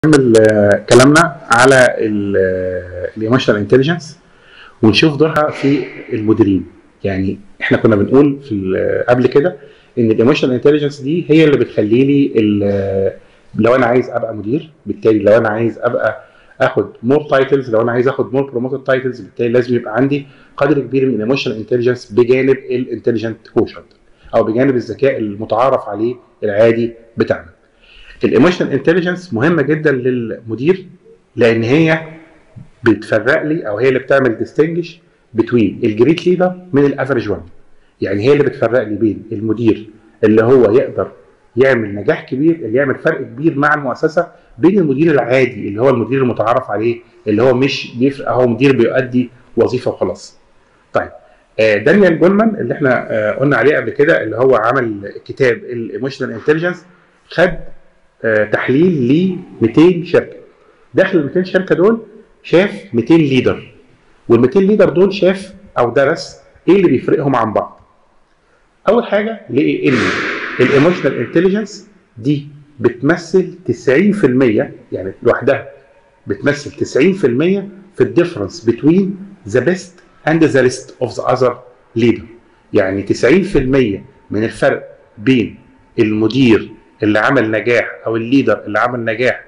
نكمل آه، كلامنا على الايموشنال انتليجنس ونشوف دورها في المديرين يعني احنا كنا بنقول في ال- قبل كده ان الايموشنال انتليجنس دي هي اللي بتخلي لي ال- لو انا عايز ابقى مدير بالتالي لو انا عايز ابقى اخد مور تايتلز لو انا عايز اخد مور بروموتد تايتلز بالتالي لازم يبقى عندي قدر كبير من الايموشنال انتليجنس بجانب الانتليجنت كوشنت او بجانب الذكاء المتعارف عليه العادي بتاعنا الايموشنال انتليجنس مهمه جدا للمدير لان هي بتفرق لي او هي اللي بتعمل ديستنجش بتوين الجريت ليدر من الافريج وان يعني هي اللي بتفرق لي بين المدير اللي هو يقدر يعمل نجاح كبير اللي يعمل فرق كبير مع المؤسسه بين المدير العادي اللي هو المدير المتعارف عليه اللي هو مش بيفرق هو مدير بيؤدي وظيفه وخلاص. طيب آه، دانيال جولمان اللي احنا آه، قلنا عليه قبل كده اللي هو عمل كتاب الايموشنال انتليجنس خد آه، تحليل ل 200 شركه داخل ال 200 شركه دول شاف 200 ليدر وال 200 ليدر دول شاف او درس ايه اللي بيفرقهم عن بعض اول حاجه لقي ان الايموشنال انتليجنس دي بتمثل 90% يعني لوحدها بتمثل 90% في الديفرنس بتوين ذا بيست اند ذا ريست اوف ذا اذر ليدر يعني 90% من الفرق بين المدير اللي عمل نجاح او الليدر اللي عمل نجاح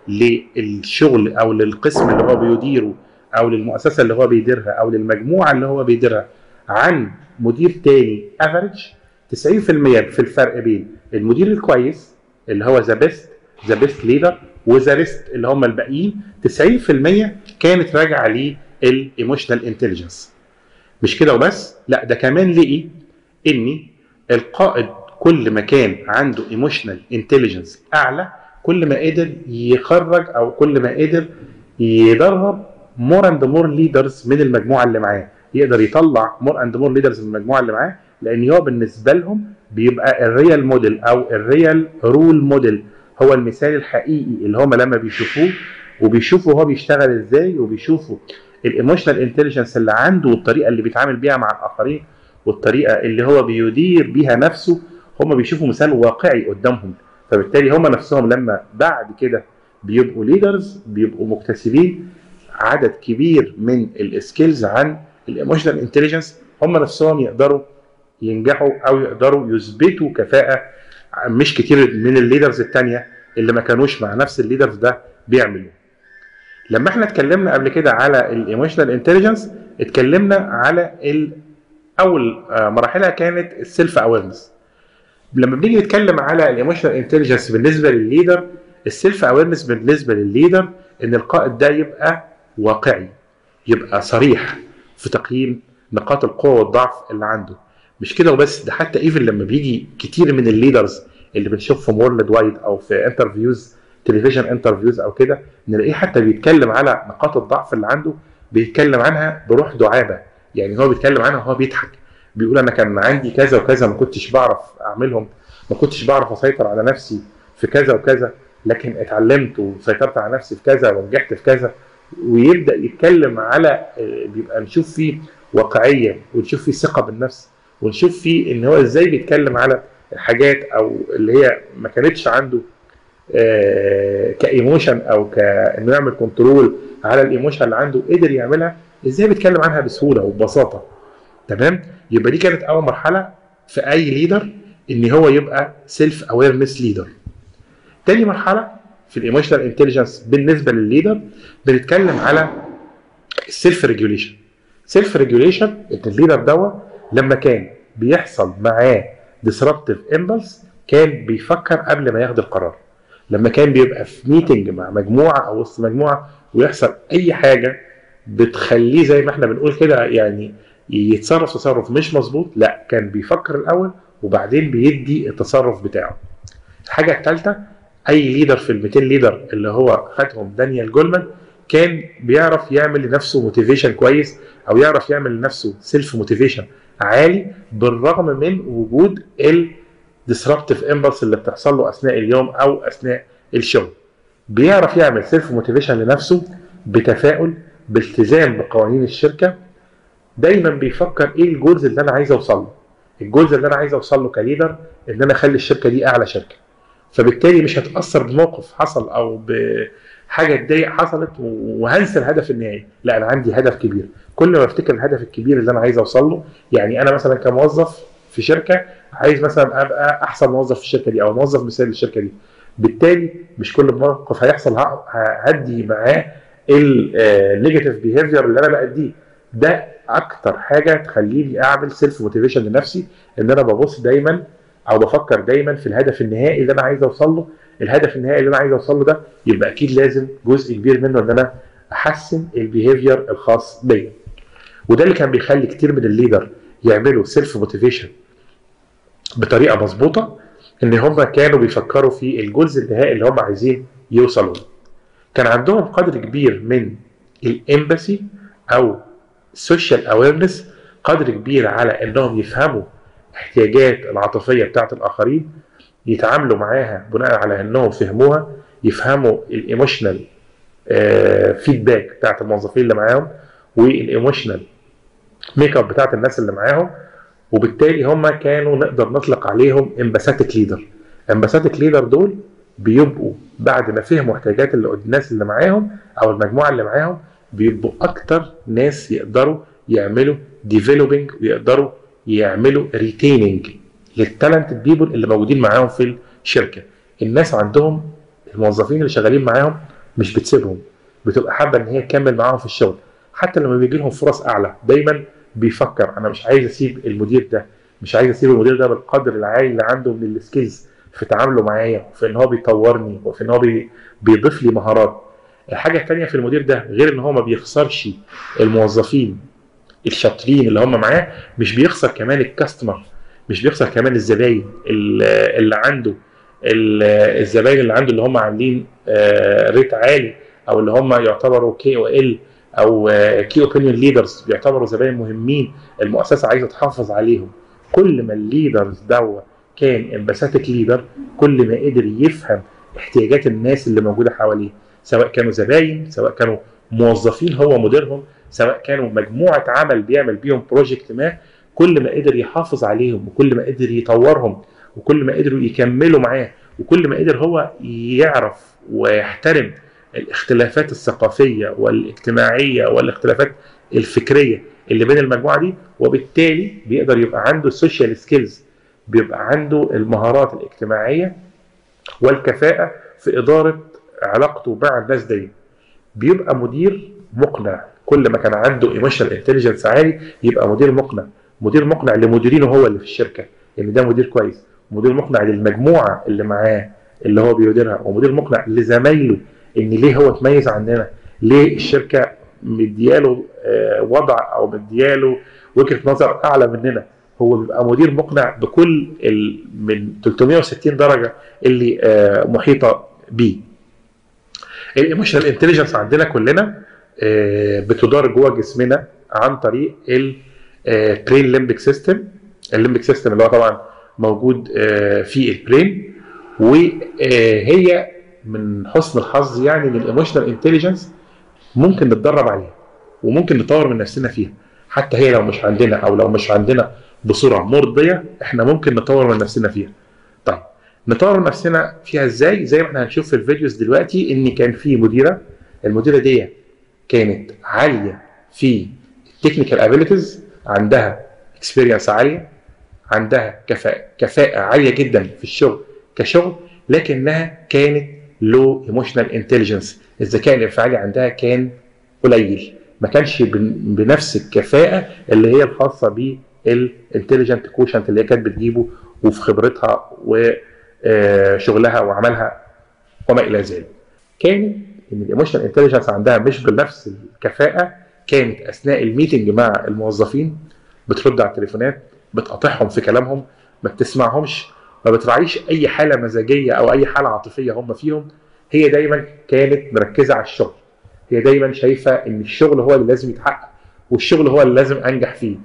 للشغل او للقسم اللي هو بيديره او للمؤسسه اللي هو بيديرها او للمجموعه اللي هو بيديرها عن مدير تاني افريج 90% في الفرق بين المدير الكويس اللي هو ذا بيست ذا بيست ليدر وذا ريست اللي هم الباقيين 90% كانت راجعه للايموشنال انتليجنس مش كده وبس لا ده كمان لقي ان القائد كل ما كان عنده ايموشنال انتليجنس اعلى كل ما قدر يخرج او كل ما قدر يدرب مور اند مور ليدرز من المجموعه اللي معاه يقدر يطلع مور اند مور ليدرز من المجموعه اللي معاه لان هو بالنسبه لهم بيبقى الريال موديل او الريال رول موديل هو المثال الحقيقي اللي هم لما بيشوفوه وبيشوفوا هو بيشتغل ازاي وبيشوفوا الايموشنال انتليجنس اللي عنده والطريقه اللي بيتعامل بيها مع الاخرين والطريقه اللي هو بيدير بيها نفسه هم بيشوفوا مثال واقعي قدامهم فبالتالي هم نفسهم لما بعد كده بيبقوا ليدرز بيبقوا مكتسبين عدد كبير من السكيلز عن الايموشنال انتليجنس هم نفسهم يقدروا ينجحوا او يقدروا يثبتوا كفاءه مش كتير من الليدرز التانية اللي ما كانوش مع نفس الليدرز ده بيعملوا لما احنا اتكلمنا قبل كده على الايموشنال انتليجنس اتكلمنا على ال اول آه، مراحلها كانت السيلف اويرنس لما بنيجي نتكلم على الايموشنال انتليجنس بالنسبه للليدر السيلف اويرنس بالنسبه للليدر ان القائد ده يبقى واقعي يبقى صريح في تقييم نقاط القوه والضعف اللي عنده مش كده وبس ده حتى ايفن لما بيجي كتير من الليدرز اللي بنشوفهم وورلد وايد او في انترفيوز تلفزيون انترفيوز او كده نلاقيه حتى بيتكلم على نقاط الضعف اللي عنده بيتكلم عنها بروح دعابه يعني هو بيتكلم عنها وهو بيضحك بيقول انا كان عندي كذا وكذا ما كنتش بعرف اعملهم ما كنتش بعرف اسيطر على نفسي في كذا وكذا لكن اتعلمت وسيطرت على نفسي في كذا ونجحت في كذا ويبدا يتكلم على آه، بيبقى نشوف فيه واقعيه ونشوف فيه ثقه بالنفس ونشوف فيه ان هو ازاي بيتكلم على الحاجات او اللي هي ما كانتش عنده آه، كايموشن او كانه يعمل كنترول على الايموشن اللي عنده قدر يعملها ازاي بيتكلم عنها بسهوله وببساطه تمام يبقى دي كانت اول مرحله في اي ليدر ان هو يبقى سيلف اويرنس ليدر تاني مرحله في الايموشنال انتليجنس بالنسبه للليدر بنتكلم على السيلف ريجوليشن سيلف ريجوليشن ان الليدر دوت لما كان بيحصل معاه ديسربتيف امبلس كان بيفكر قبل ما ياخد القرار لما كان بيبقى في ميتنج مع مجموعه او وسط مجموعه ويحصل اي حاجه بتخليه زي ما احنا بنقول كده يعني يتصرف تصرف مش مظبوط لا كان بيفكر الاول وبعدين بيدي التصرف بتاعه الحاجه الثالثه اي ليدر في ال 200 ليدر اللي هو خدهم دانيال جولمان كان بيعرف يعمل لنفسه موتيفيشن كويس او يعرف يعمل لنفسه سيلف موتيفيشن عالي بالرغم من وجود الديسربتيف امبلس اللي بتحصل له اثناء اليوم او اثناء الشغل بيعرف يعمل سيلف موتيفيشن لنفسه بتفاؤل بالتزام بقوانين الشركه دايما بيفكر ايه الجولز اللي انا عايز اوصل له الجولز اللي انا عايز اوصل له كليدر ان انا اخلي الشركه دي اعلى شركه فبالتالي مش هتاثر بموقف حصل او بحاجه تضايق حصلت وهنسى الهدف النهائي لا انا عندي هدف كبير كل ما افتكر الهدف الكبير اللي انا عايز اوصل له يعني انا مثلا كموظف في شركه عايز مثلا ابقى احسن موظف في الشركه دي او موظف مثالي للشركه دي بالتالي مش كل موقف هيحصل هدي معاه النيجاتيف بيهيفير اللي انا بأديه ده اكتر حاجه تخليني اعمل سيلف موتيفيشن لنفسي ان انا ببص دايما او بفكر دايما في الهدف النهائي اللي انا عايز اوصل له الهدف النهائي اللي انا عايز اوصل له ده يبقى اكيد لازم جزء كبير منه ان انا احسن البيهيفير الخاص بيا وده اللي كان بيخلي كتير من الليدر يعملوا سيلف موتيفيشن بطريقه مظبوطه ان هم كانوا بيفكروا في الجزء النهائي اللي هم عايزين يوصلوا له كان عندهم قدر كبير من الامباسي او السوشيال اويرنس قدر كبير على انهم يفهموا احتياجات العاطفيه بتاعت الاخرين يتعاملوا معاها بناء على انهم فهموها يفهموا الايموشنال فيدباك بتاعت الموظفين اللي معاهم والايموشنال ميك اب بتاعت الناس اللي معاهم وبالتالي هم كانوا نقدر نطلق عليهم امباثيك ليدر امباثيك ليدر دول بيبقوا بعد ما فهموا احتياجات اللي الناس اللي معاهم او المجموعه اللي معاهم بيبقوا اكتر ناس يقدروا يعملوا ديفلوبينج ويقدروا يعملوا ريتيننج للتالنتد بيبل اللي موجودين معاهم في الشركه الناس عندهم الموظفين اللي شغالين معاهم مش بتسيبهم بتبقى حابه ان هي تكمل معاهم في الشغل حتى لما بيجي لهم فرص اعلى دايما بيفكر انا مش عايز اسيب المدير ده مش عايز اسيب المدير ده بالقدر العالي اللي عنده من السكيلز في تعامله معايا وفي ان هو بيطورني وفي ان هو بي بيضيف لي مهارات الحاجه الثانيه في المدير ده غير ان هو ما بيخسرش الموظفين الشاطرين اللي هم معاه مش بيخسر كمان الكاستمر مش بيخسر كمان الزباين اللي عنده الزباين اللي عنده اللي هم عاملين ريت عالي او اللي هم يعتبروا كي او ال او كي اوبينيون ليدرز بيعتبروا زباين مهمين المؤسسه عايزه تحافظ عليهم كل ما الليدرز دوا كان امباثيك ليدر كل ما قدر يفهم احتياجات الناس اللي موجوده حواليه سواء كانوا زباين سواء كانوا موظفين هو مديرهم سواء كانوا مجموعه عمل بيعمل بيهم بروجكت ما كل ما قدر يحافظ عليهم وكل ما قدر يطورهم وكل ما قدروا يكملوا معاه وكل ما قدر هو يعرف ويحترم الاختلافات الثقافيه والاجتماعيه والاختلافات الفكريه اللي بين المجموعه دي وبالتالي بيقدر يبقى عنده السوشيال سكيلز بيبقى عنده المهارات الاجتماعيه والكفاءه في اداره علاقته مع الناس دي بيبقى مدير مقنع كل ما كان عنده ايموشنال انتليجنس عالي يبقى مدير مقنع مدير مقنع لمديرينه هو اللي في الشركه ان ده مدير كويس مدير مقنع للمجموعه اللي معاه اللي هو بيديرها ومدير مقنع لزمايله ان ليه هو اتميز عننا ليه الشركه مدياله وضع او مدياله وجهه نظر اعلى مننا هو بيبقى مدير مقنع بكل من 360 درجه اللي محيطه بيه الايموشنال انتليجنس عندنا كلنا بتدار جوه جسمنا عن طريق البرين ليمبك سيستم الليمبك سيستم اللي هو طبعا موجود في البرين وهي من حسن الحظ يعني ان الايموشنال انتليجنس ممكن نتدرب عليها وممكن نطور من نفسنا فيها حتى هي لو مش عندنا او لو مش عندنا بصوره مرضيه احنا ممكن نطور من نفسنا فيها طيب نطور من نفسنا فيها ازاي زي ما احنا هنشوف في الفيديوز دلوقتي ان كان في مديره المديره دي كانت عاليه في التكنيكال ابيليتيز عندها اكسبيرينس عاليه عندها كفاءه كفاءه عاليه جدا في الشغل كشغل لكنها كانت لو ايموشنال انتليجنس الذكاء الانفعالي عندها كان قليل ما كانش بنفس الكفاءه اللي هي الخاصه بالانتليجنت كوشنت اللي هي كانت بتجيبه وفي خبرتها وشغلها وعملها وما الى ذلك. كان ان الايموشنال انتليجنس عندها مش بنفس الكفاءه كانت اثناء الميتنج مع الموظفين بترد على التليفونات بتقاطعهم في كلامهم ما بتسمعهمش ما بتراعيش اي حاله مزاجيه او اي حاله عاطفيه هم فيهم هي دايما كانت مركزه على الشغل هي دايما شايفه ان الشغل هو اللي لازم يتحقق والشغل هو اللي لازم انجح فيه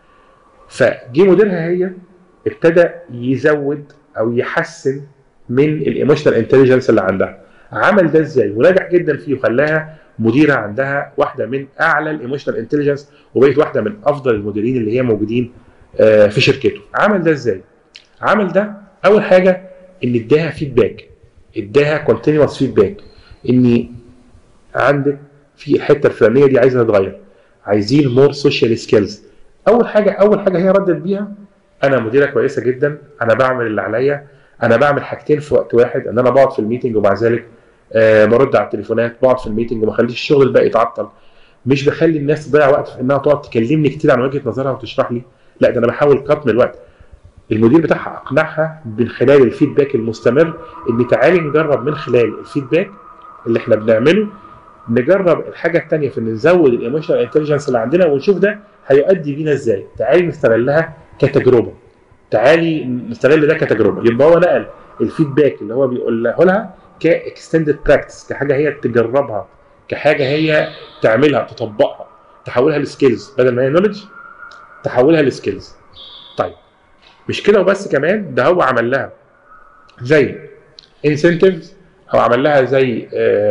فجي مديرها هي ابتدى يزود او يحسن من الايموشنال انتليجنس اللي عندها عمل ده ازاي ونجح جدا فيه وخلاها مديره عندها واحده من اعلى الايموشنال انتليجنس وبقت واحده من افضل المديرين اللي هي موجودين في شركته عمل ده ازاي عمل ده اول حاجه ان اداها فيدباك اداها كونتينوس فيدباك ان عندك في الحته الفلانيه دي عايزه تتغير عايزين مور سوشيال سكيلز اول حاجه اول حاجه هي ردت بيها انا مديره كويسه جدا انا بعمل اللي عليا انا بعمل حاجتين في وقت واحد ان انا بقعد في الميتنج ومع ذلك آه برد على التليفونات بقعد في الميتنج وما اخليش الشغل الباقي يتعطل مش بخلي الناس تضيع وقت في انها تقعد تكلمني كتير عن وجهه نظرها وتشرح لي لا ده انا بحاول كتم الوقت المدير بتاعها اقنعها من خلال الفيدباك المستمر ان تعالي نجرب من خلال الفيدباك اللي احنا بنعمله نجرب الحاجه الثانيه في ان نزود الايموشنال انتليجنس اللي عندنا ونشوف ده هيؤدي بينا ازاي تعالي نستغلها كتجربه تعالي نستغل ده كتجربه يبقى هو نقل الفيدباك اللي هو بيقوله لها كاكستندد براكتس كحاجه هي تجربها كحاجه هي تعملها تطبقها تحولها لسكيلز بدل ما هي نولج تحولها لسكيلز طيب مش كده وبس كمان ده هو عمل لها زي انسنتيفز او عمل لها زي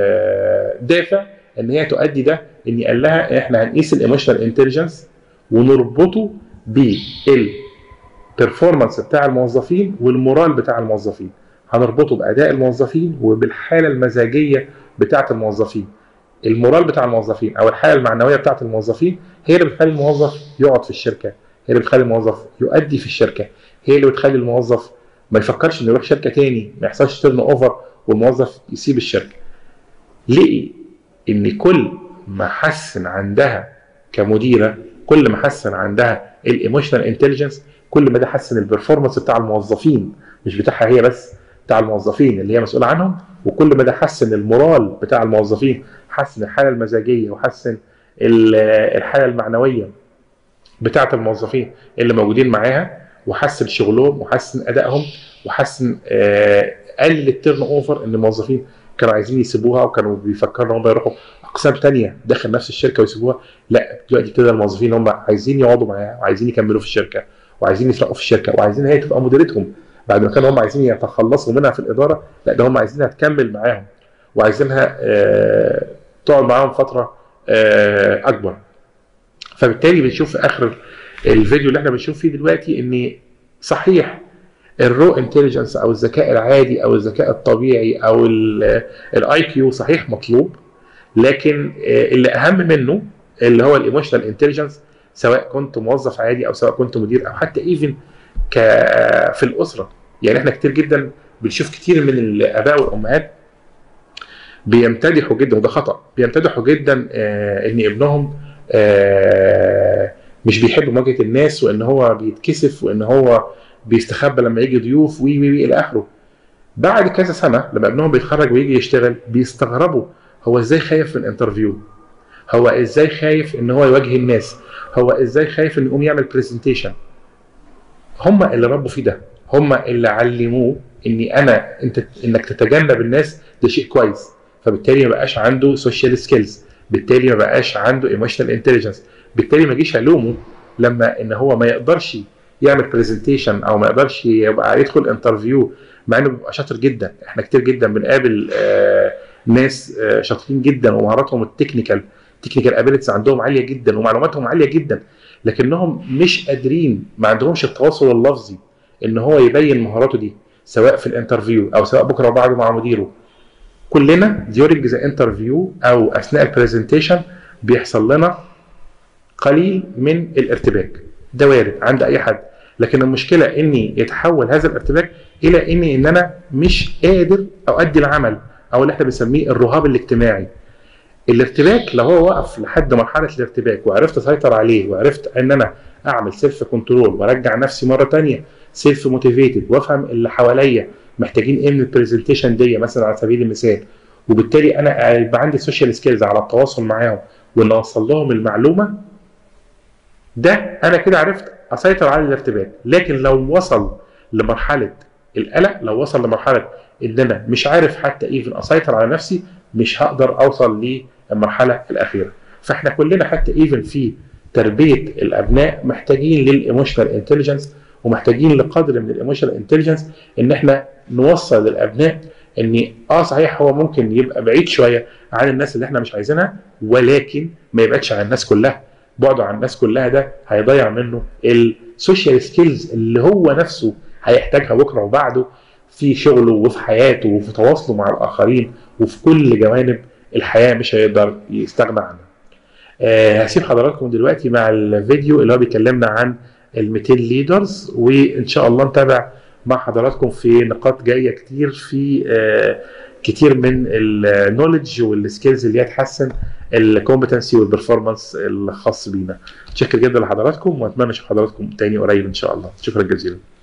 دافع ان هي تؤدي ده ان قال لها احنا هنقيس الايموشنال انتليجنس ونربطه بالبرفورمانس بتاع الموظفين والمورال بتاع الموظفين هنربطه باداء الموظفين وبالحاله المزاجيه بتاعه الموظفين المورال بتاع الموظفين او الحاله المعنويه بتاعه الموظفين هي اللي بتخلي الموظف يقعد في الشركه هي اللي بتخلي الموظف يؤدي في الشركه هي اللي بتخلي الموظف ما يفكرش انه يروح شركه تاني ما يحصلش تيرن اوفر والموظف يسيب الشركه ليه ان كل ما حسن عندها كمديره كل ما حسن عندها الايموشنال انتليجنس كل ما ده حسن البرفورمانس بتاع الموظفين مش بتاعها هي بس بتاع الموظفين اللي هي مسؤوله عنهم وكل ما ده حسن المورال بتاع الموظفين حسن الحاله المزاجيه وحسن الحاله المعنويه بتاعه الموظفين اللي موجودين معاها وحسن شغلهم وحسن ادائهم وحسن آه قلل التيرن اوفر ان الموظفين كانوا عايزين يسيبوها وكانوا بيفكروا ان هم يروحوا اقسام تانية داخل نفس الشركه ويسيبوها لا دلوقتي كده الموظفين هم عايزين يقعدوا معاها وعايزين يكملوا في الشركه وعايزين يسرقوا في الشركه وعايزين هي تبقى مديرتهم بعد ما كانوا هم عايزين يتخلصوا منها في الاداره لا ده هم عايزينها تكمل معاهم وعايزينها آه تقعد معاهم فتره آه اكبر فبالتالي بنشوف في اخر الفيديو اللي احنا بنشوف فيه دلوقتي ان صحيح الرو انتليجنس او الذكاء العادي او الذكاء الطبيعي او الاي كيو صحيح مطلوب لكن اللي اهم منه اللي هو الايموشنال انتليجنس سواء كنت موظف عادي او سواء كنت مدير او حتى ايفن ك في الاسره يعني احنا كتير جدا بنشوف كتير من الاباء والامهات بيمتدحوا جدا وده خطا بيمتدحوا جدا ان ابنهم مش بيحب مواجهه الناس وان هو بيتكسف وان هو بيستخبى لما يجي ضيوف وي وي وي الى اخره بعد كذا سنه لما ابنهم بيتخرج ويجي يشتغل بيستغربوا هو ازاي خايف من الانترفيو هو ازاي خايف ان هو يواجه الناس هو ازاي خايف انه يقوم يعمل برزنتيشن هم اللي ربوا فيه ده هم اللي علموه اني انا انت انك تتجنب الناس ده شيء كويس فبالتالي ما بقاش عنده سوشيال سكيلز بالتالي ما بقاش عنده ايموشنال انتليجنس بالتالي ما جيش الومه لما ان هو ما يقدرش يعمل برزنتيشن او ما يقدرش يبقى يدخل انترفيو مع انه بيبقى شاطر جدا احنا كتير جدا بنقابل آه ناس آه شاطرين جدا ومهاراتهم التكنيكال تكنيكال ابيلتيز عندهم عاليه جدا ومعلوماتهم عاليه جدا لكنهم مش قادرين ما عندهمش التواصل اللفظي ان هو يبين مهاراته دي سواء في الانترفيو او سواء بكره وبعده مع مديره كلنا during the interview او اثناء البرزنتيشن بيحصل لنا قليل من الارتباك ده وارد عند اي حد لكن المشكله اني يتحول هذا الارتباك الى اني ان انا مش قادر اؤدي العمل او اللي احنا بنسميه الرهاب الاجتماعي الارتباك لو هو وقف لحد مرحله الارتباك وعرفت اسيطر عليه وعرفت ان انا اعمل سيلف كنترول وارجع نفسي مره تانية سيلف موتيفيتد وافهم اللي حواليا محتاجين ايه من البرزنتيشن دي مثلا على سبيل المثال وبالتالي انا يبقى عندي سوشيال سكيلز على التواصل معاهم وان اوصل لهم المعلومه ده انا كده عرفت اسيطر على الارتباك لكن لو وصل لمرحله القلق لو وصل لمرحله ان انا مش عارف حتى ايفن اسيطر على نفسي مش هقدر اوصل للمرحله الاخيره فاحنا كلنا حتى ايفن في تربيه الابناء محتاجين للايموشنال انتليجنس ومحتاجين لقدر من الايموشنال انتليجنس ان احنا نوصل للابناء ان اه صحيح هو ممكن يبقى بعيد شويه عن الناس اللي احنا مش عايزينها ولكن ما يبعدش عن الناس كلها بعده عن الناس كلها ده هيضيع منه السوشيال سكيلز اللي هو نفسه هيحتاجها بكره وبعده في شغله وفي حياته وفي تواصله مع الاخرين وفي كل جوانب الحياه مش هيقدر يستغنى عنها. آه هسيب حضراتكم دلوقتي مع الفيديو اللي هو بيكلمنا عن ال 200 ليدرز وان شاء الله نتابع مع حضراتكم في نقاط جايه كتير في آه كتير من النولج والسكيلز اللي هتحسن الكومبتنسي والبرفورمانس الخاص بينا. شكرا جدا لحضراتكم واتمنى اشوف حضراتكم تاني قريب ان شاء الله. شكرا جزيلا.